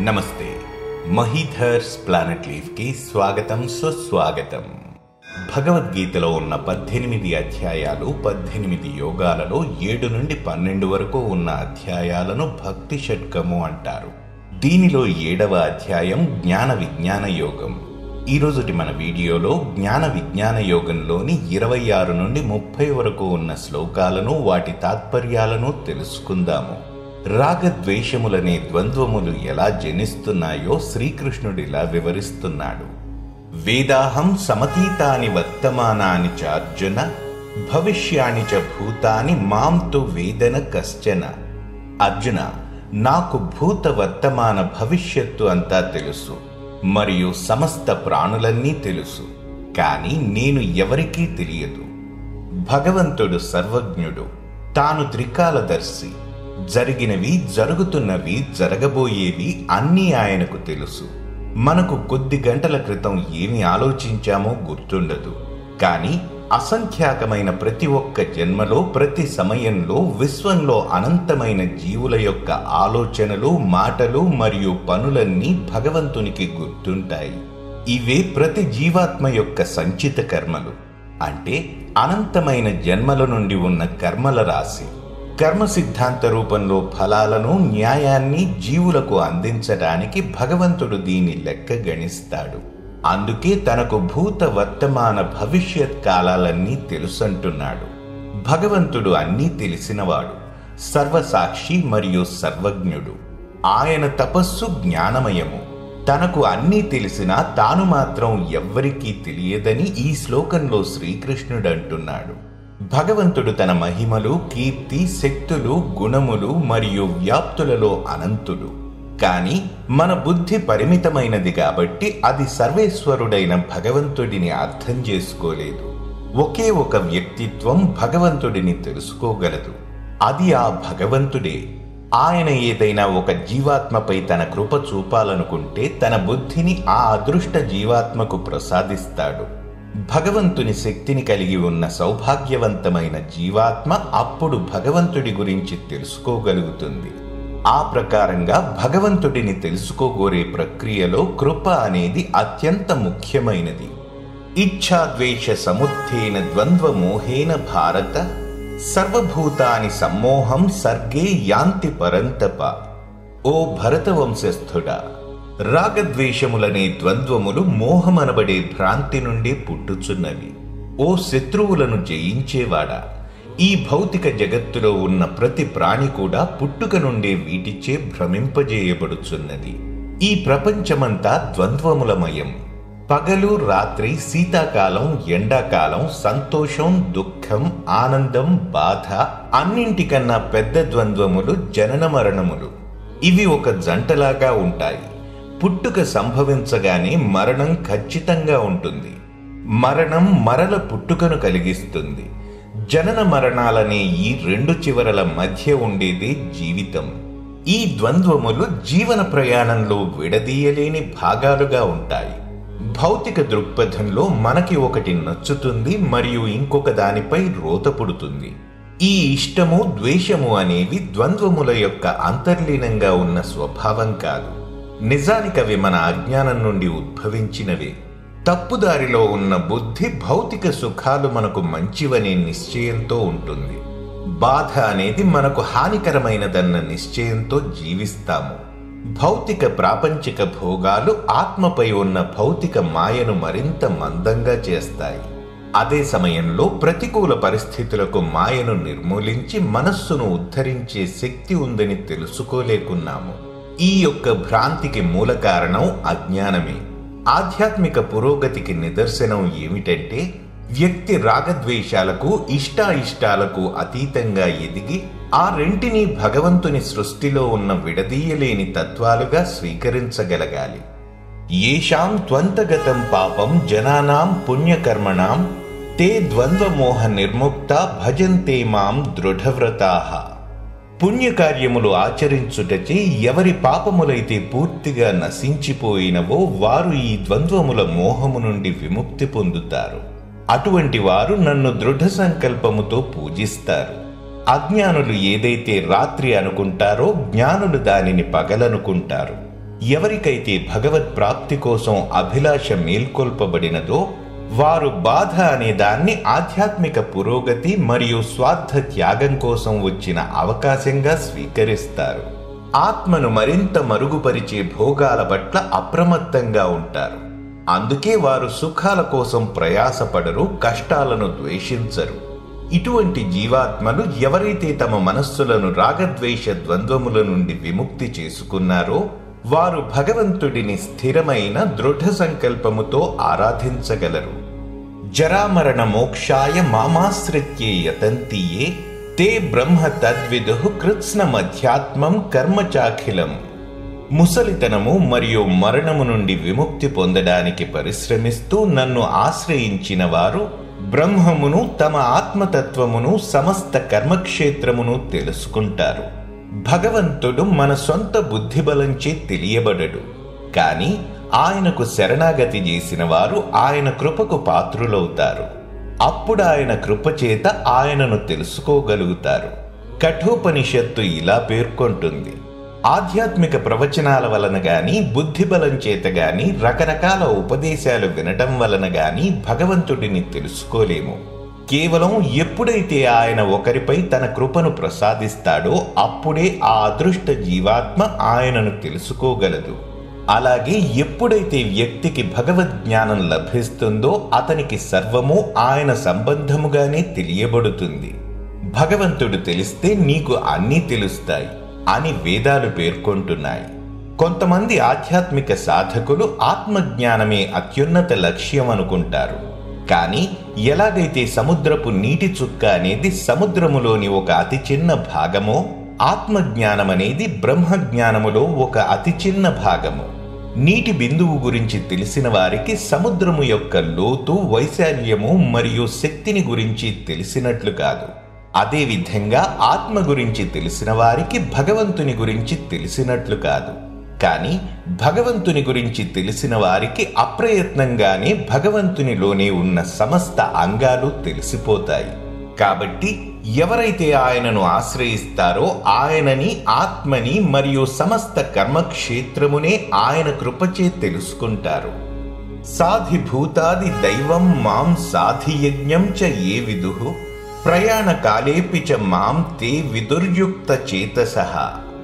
నమస్తే మహీధర్స్ planet leaf కి స్వాగతం సుస్వాగతం భగవద్గీతలో ఉన్న పద్దెనిమిది అధ్యాయాలు పద్దెనిమిది యోగాలలో ఏడు నుండి పన్నెండు వరకు ఉన్న అధ్యాయాలను భక్తి షట్కము అంటారు దీనిలో ఏడవ అధ్యాయం జ్ఞాన విజ్ఞాన యోగం ఈ రోజుటి మన వీడియోలో జ్ఞాన విజ్ఞాన యోగంలోని ఇరవై ఆరు నుండి ముప్పై వరకు ఉన్న శ్లోకాలను వాటి తాత్పర్యాలను తెలుసుకుందాము రాగద్వేషములనే ద్వంద్వములు ఎలా జనిస్తున్నాయో శ్రీకృష్ణుడిలా వివరిస్తున్నాడు వేదాహం సమతీతాని వర్తమానాని చ అర్జున భవిష్యాని చ భూతాని మాం తు వేదన కశ్చన అర్జున నాకు భూత వర్తమాన భవిష్యత్తు అంతా తెలుసు మరియు సమస్త ప్రాణులన్నీ తెలుసు కానీ నేను ఎవరికీ తెలియదు భగవంతుడు సర్వజ్ఞుడు తాను త్రికాలదర్శి జరిగినవి జరుగుతున్నవి జరగబోయేవి అన్నీ ఆయనకు తెలుసు మనకు కొద్ది గంటల క్రితం ఏమి ఆలోచించామో గుర్తుండదు కానీ అసంఖ్యాకమైన ప్రతి ఒక్క జన్మలో ప్రతి సమయంలో విశ్వంలో అనంతమైన జీవుల యొక్క ఆలోచనలు మాటలు మరియు పనులన్నీ భగవంతునికి గుర్తుంటాయి ఇవే ప్రతి జీవాత్మ యొక్క సంచిత కర్మలు అంటే అనంతమైన జన్మల నుండి ఉన్న కర్మల రాశి కర్మ సిద్ధాంత రూపంలో ఫలాలను న్యాయాన్ని జీవులకు అందించడానికి భగవంతుడు దీని లెక్క గణిస్తాడు అందుకే తనకు భూత వర్తమాన భవిష్యత్ కాలాలన్నీ తెలుసంటున్నాడు భగవంతుడు అన్నీ తెలిసినవాడు సర్వసాక్షి మరియు సర్వజ్ఞుడు ఆయన తపస్సు జ్ఞానమయము తనకు అన్నీ తెలిసినా తాను మాత్రం ఎవ్వరికీ తెలియదని ఈ శ్లోకంలో శ్రీకృష్ణుడు అంటున్నాడు భగవంతుడు తన మహిమలు కీర్తి శక్తులు గుణములు మరియు వ్యాప్తులలో అనంతుడు కానీ మన బుద్ధి పరిమితమైనది కాబట్టి అది సర్వేశ్వరుడైన భగవంతుడిని అర్థం చేసుకోలేదు ఒకే ఒక వ్యక్తిత్వం భగవంతుడిని తెలుసుకోగలదు అది ఆ భగవంతుడే ఆయన ఏదైనా ఒక జీవాత్మపై తన కృప చూపాలనుకుంటే తన బుద్ధిని ఆ అదృష్ట జీవాత్మకు ప్రసాదిస్తాడు భగవంతుని శక్తిని కలిగి ఉన్న సౌభాగ్యవంతమైన జీవాత్మ అప్పుడు భగవంతుడి గురించి తెలుసుకోగలుగుతుంది ఆ ప్రకారంగా భగవంతుడిని తెలుసుకోగోరే ప్రక్రియలో కృప అనేది అత్యంత ముఖ్యమైనది ఇచ్ఛాద్వేష సముత్థేన ద్వంద్వ మోహేన భారత సర్వభూతాని సమ్మోహం సర్గే యాంతి పరంతప ఓ భరత వంశస్థుడా రాగద్వేషములనే ద్వంద్వములు మోహమనబడే భ్రాంతి నుండి పుట్టుచున్నవి ఓ శత్రువులను జయించేవాడా ఈ భౌతిక జగత్తులో ఉన్న ప్రతి ప్రాణి కూడా పుట్టుక నుండే వీటిచే భ్రమింపజేయబడుచున్నది ఈ ప్రపంచమంతా ద్వంద్వములమయం పగలు రాత్రి శీతాకాలం ఎండాకాలం సంతోషం దుఃఖం ఆనందం బాధ అన్నింటికన్నా పెద్ద ద్వంద్వములు జనన మరణములు ఇవి ఒక జంటలాగా ఉంటాయి పుట్టుక సంభవించగానే మరణం ఖచ్చితంగా ఉంటుంది మరణం మరల పుట్టుకను కలిగిస్తుంది జనన మరణాలనే ఈ రెండు చివరల మధ్య ఉండేదే జీవితం ఈ ద్వంద్వములు జీవన ప్రయాణంలో విడదీయలేని భాగాలుగా ఉంటాయి భౌతిక దృక్పథంలో మనకి ఒకటి నచ్చుతుంది మరియు ఇంకొక దానిపై రోత పుడుతుంది ఈ ఇష్టము ద్వేషము అనేవి ద్వంద్వముల యొక్క అంతర్లీనంగా ఉన్న స్వభావం కాదు నిజానికి అవి మన అజ్ఞానం నుండి ఉద్భవించినవే తప్పుదారిలో ఉన్న బుద్ధి భౌతిక సుఖాలు మనకు మంచివనే నిశ్చయంతో ఉంటుంది బాధ అనేది మనకు హానికరమైనదన్న నిశ్చయంతో జీవిస్తాము భౌతిక ప్రాపంచిక భోగాలు ఆత్మపై ఉన్న భౌతిక మాయను మరింత మందంగా చేస్తాయి అదే సమయంలో ప్రతికూల పరిస్థితులకు మాయను నిర్మూలించి మనస్సును ఉద్ధరించే శక్తి ఉందని తెలుసుకోలేకున్నాము ఈ యొక్క భ్రాంతికి మూల కారణం అజ్ఞానమే ఆధ్యాత్మిక పురోగతికి నిదర్శనం ఏమిటంటే వ్యక్తి రాగద్వేషాలకు ఇష్టాయిష్టాలకు అతీతంగా ఎదిగి ఆ రెంటిని భగవంతుని సృష్టిలో ఉన్న విడదీయలేని తత్వాలుగా స్వీకరించగలగాలి ఏషాం త్వంతగతం పాపం జనానాం పుణ్యకర్మణాం తే ద్వంద్వమోహ నిర్ముక్త భజంతే మాం దృఢవ్రతాహ పుణ్యకార్యములు ఆచరించుటచే ఎవరి పాపములైతే పూర్తిగా నశించిపోయినవో వారు ఈ ద్వంద్వముల మోహము నుండి విముక్తి పొందుతారు అటువంటి వారు నన్ను దృఢ సంకల్పముతో పూజిస్తారు అజ్ఞానులు ఏదైతే రాత్రి అనుకుంటారో జ్ఞానులు దానిని పగలనుకుంటారు ఎవరికైతే భగవత్ ప్రాప్తి కోసం అభిలాష మేల్కొల్పబడినదో వారు బాధ అనే దాన్ని ఆధ్యాత్మిక పురోగతి మరియు స్వార్థ త్యాగం కోసం వచ్చిన అవకాశంగా స్వీకరిస్తారు ఆత్మను మరింత మరుగుపరిచే భోగాల పట్ల అప్రమత్తంగా ఉంటారు అందుకే వారు సుఖాల కోసం ప్రయాసపడరు కష్టాలను ద్వేషించరు ఇటువంటి జీవాత్మలు ఎవరైతే తమ మనస్సులను రాగద్వేష ద్వంద్వముల నుండి విముక్తి చేసుకున్నారో వారు భగవంతుడిని స్థిరమైన దృఢ సంకల్పముతో ఆరాధించగలరు జరామరణ మోక్షాయ మామాశ్రిత్యే యతంతియే తే బ్రహ్మ తద్విదు కృత్స్నమధ్యాత్మం కర్మచాఖిలం ముసలితనము మరియు మరణము నుండి విముక్తి పొందడానికి పరిశ్రమిస్తూ నన్ను ఆశ్రయించిన వారు బ్రహ్మమును తమ ఆత్మతత్వమును సమస్త కర్మక్షేత్రమును తెలుసుకుంటారు భగవంతుడు మన సొంత బుద్ధిబలంచే తెలియబడడు కాని ఆయనకు శరణాగతి చేసిన వారు ఆయన కృపకు పాత్రులవుతారు అప్పుడు ఆయన కృపచేత ఆయనను తెలుసుకోగలుగుతారు కఠోపనిషత్తు ఇలా పేర్కొంటుంది ఆధ్యాత్మిక ప్రవచనాల వలన గాని బుద్ధిబలం చేత గాని రకరకాల ఉపదేశాలు వినటం వలన గాని భగవంతుడిని తెలుసుకోలేము కేవలం ఎప్పుడైతే ఆయన ఒకరిపై తన కృపను ప్రసాదిస్తాడో అప్పుడే ఆ అదృష్ట జీవాత్మ ఆయనను తెలుసుకోగలదు అలాగే ఎప్పుడైతే వ్యక్తికి భగవద్ జ్ఞానం లభిస్తుందో అతనికి సర్వము ఆయన సంబంధముగానే తెలియబడుతుంది భగవంతుడు తెలిస్తే నీకు అన్నీ తెలుస్తాయి అని వేదాలు పేర్కొంటున్నాయి కొంతమంది ఆధ్యాత్మిక సాధకులు ఆత్మజ్ఞానమే అత్యున్నత లక్ష్యం అనుకుంటారు కానీ ఎలాగైతే సముద్రపు నీటి చుక్క అనేది సముద్రములోని ఒక అతి చిన్న భాగమో ఆత్మజ్ఞానం అనేది బ్రహ్మజ్ఞానములో ఒక అతి చిన్న భాగము నీటి బిందువు గురించి తెలిసిన వారికి సముద్రము యొక్క లోతు వైశాల్యము మరియు శక్తిని గురించి తెలిసినట్లు కాదు అదేవిధంగా ఆత్మ గురించి తెలిసిన వారికి భగవంతుని గురించి తెలిసినట్లు కాదు కానీ భగవంతుని గురించి తెలిసిన వారికి అప్రయత్నంగానే భగవంతునిలోనే ఉన్న సమస్త అంగాలు తెలిసిపోతాయి కాబట్టి ఎవరైతే ఆయనను ఆశ్రయిస్తారో ఆయనని ఆత్మని మరియు సమస్త కర్మక్షేత్రమునే ఆయన కృపచే తెలుసుకుంటారు సాధిభూతాది దైవం మాం సాధియజ్ఞం చ ఏ విదు ప్రయాణ కాలేపి చ మాం తే విదుర్యుక్త చేతసహ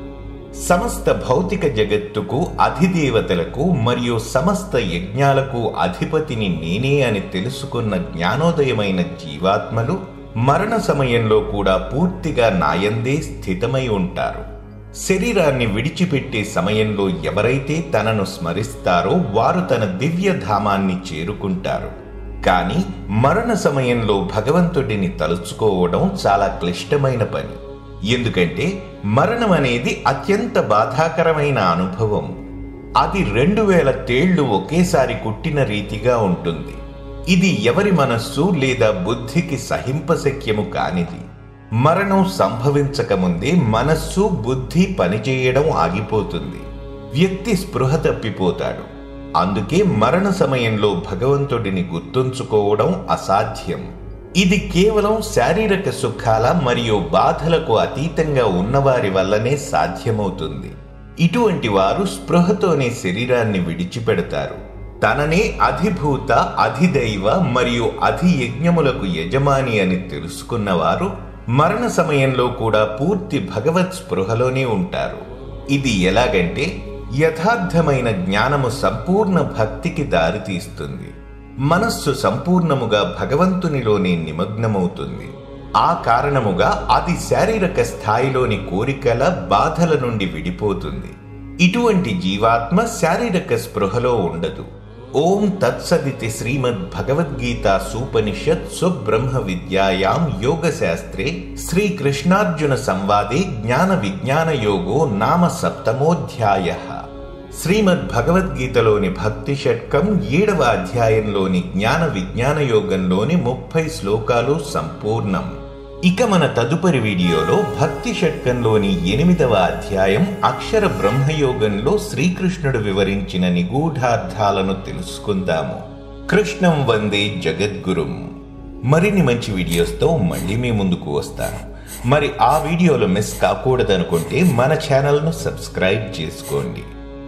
సమస్త భౌతిక జగత్తుకు అధిదేవతలకు మరియు సమస్త యజ్ఞాలకు అధిపతిని నేనే అని తెలుసుకున్న జ్ఞానోదయమైన జీవాత్మలు మరణ సమయంలో కూడా పూర్తిగా నాయందే స్థితమై ఉంటారు శరీరాన్ని విడిచిపెట్టే సమయంలో ఎవరైతే తనను స్మరిస్తారో వారు తన దివ్య ధామాన్ని చేరుకుంటారు కానీ మరణ సమయంలో భగవంతుడిని తలుచుకోవడం చాలా క్లిష్టమైన పని ఎందుకంటే మరణం అనేది అత్యంత బాధాకరమైన అనుభవం అది రెండు వేల తేళ్లు ఒకేసారి కుట్టిన రీతిగా ఉంటుంది ఇది ఎవరి మనస్సు లేదా బుద్ధికి సహింపశక్యము కానిది మరణం సంభవించకముందే మనస్సు బుద్ధి పనిచేయడం ఆగిపోతుంది వ్యక్తి స్పృహ తప్పిపోతాడు అందుకే మరణ సమయంలో భగవంతుడిని గుర్తుంచుకోవడం అసాధ్యం ఇది కేవలం శారీరక సుఖాల మరియు బాధలకు అతీతంగా ఉన్నవారి వల్లనే సాధ్యమవుతుంది ఇటువంటి వారు స్పృహతోనే శరీరాన్ని విడిచిపెడతారు తననే అధిభూత అధిదైవ మరియు అధియజ్ఞములకు యజమాని అని తెలుసుకున్నవారు మరణ సమయంలో కూడా పూర్తి భగవత్ స్పృహలోనే ఉంటారు ఇది ఎలాగంటే యథార్థమైన జ్ఞానము సంపూర్ణ భక్తికి దారితీస్తుంది మనస్సు సంపూర్ణముగా భగవంతునిలోనే నిమగ్నమవుతుంది ఆ కారణముగా అది శారీరక స్థాయిలోని కోరికల బాధల నుండి విడిపోతుంది ఇటువంటి జీవాత్మ శారీరక స్పృహలో ఉండదు ఓం తత్సదితి శ్రీమద్ భగవద్గీత సూపనిషత్ సుబ్రహ్మ విద్యాయాం యోగ శాస్త్రే శ్రీకృష్ణార్జున సంవాదే జ్ఞాన విజ్ఞాన యోగో నామ సప్తమోధ్యాయ శ్రీమద్ భగవద్గీతలోని భక్తి షట్కం ఏడవ అధ్యాయంలోని జ్ఞాన విజ్ఞాన యోగంలోని ముప్పై శ్లోకాలు సంపూర్ణం ఇక మన తదుపరి వీడియోలో భక్తి షట్కంలోని ఎనిమిదవ అధ్యాయం అక్షర బ్రహ్మయోగంలో శ్రీకృష్ణుడు వివరించిన నిగూఢార్థాలను తెలుసుకుందాము కృష్ణం వందే జగద్గురుం మరిన్ని మంచి వీడియోస్తో మళ్ళీ మీ ముందుకు వస్తాను మరి ఆ వీడియోలు మిస్ కాకూడదనుకుంటే మన ఛానల్ను సబ్స్క్రైబ్ చేసుకోండి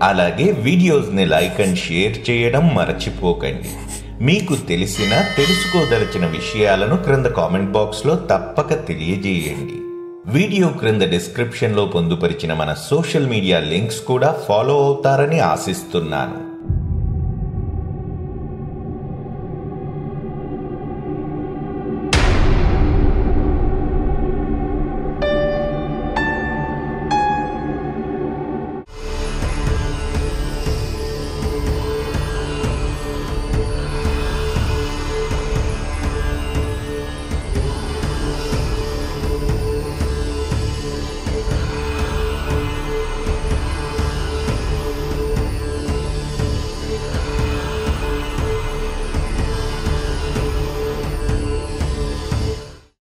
అలాగే వీడియోస్ని లైక్ అండ్ షేర్ చేయడం మరచిపోకండి మీకు తెలిసిన తెలుసుకోదలిచిన విషయాలను క్రింద కామెంట్ బాక్స్లో తప్పక తెలియజేయండి వీడియో క్రింద డిస్క్రిప్షన్లో పొందుపరిచిన మన సోషల్ మీడియా లింక్స్ కూడా ఫాలో అవుతారని ఆశిస్తున్నాను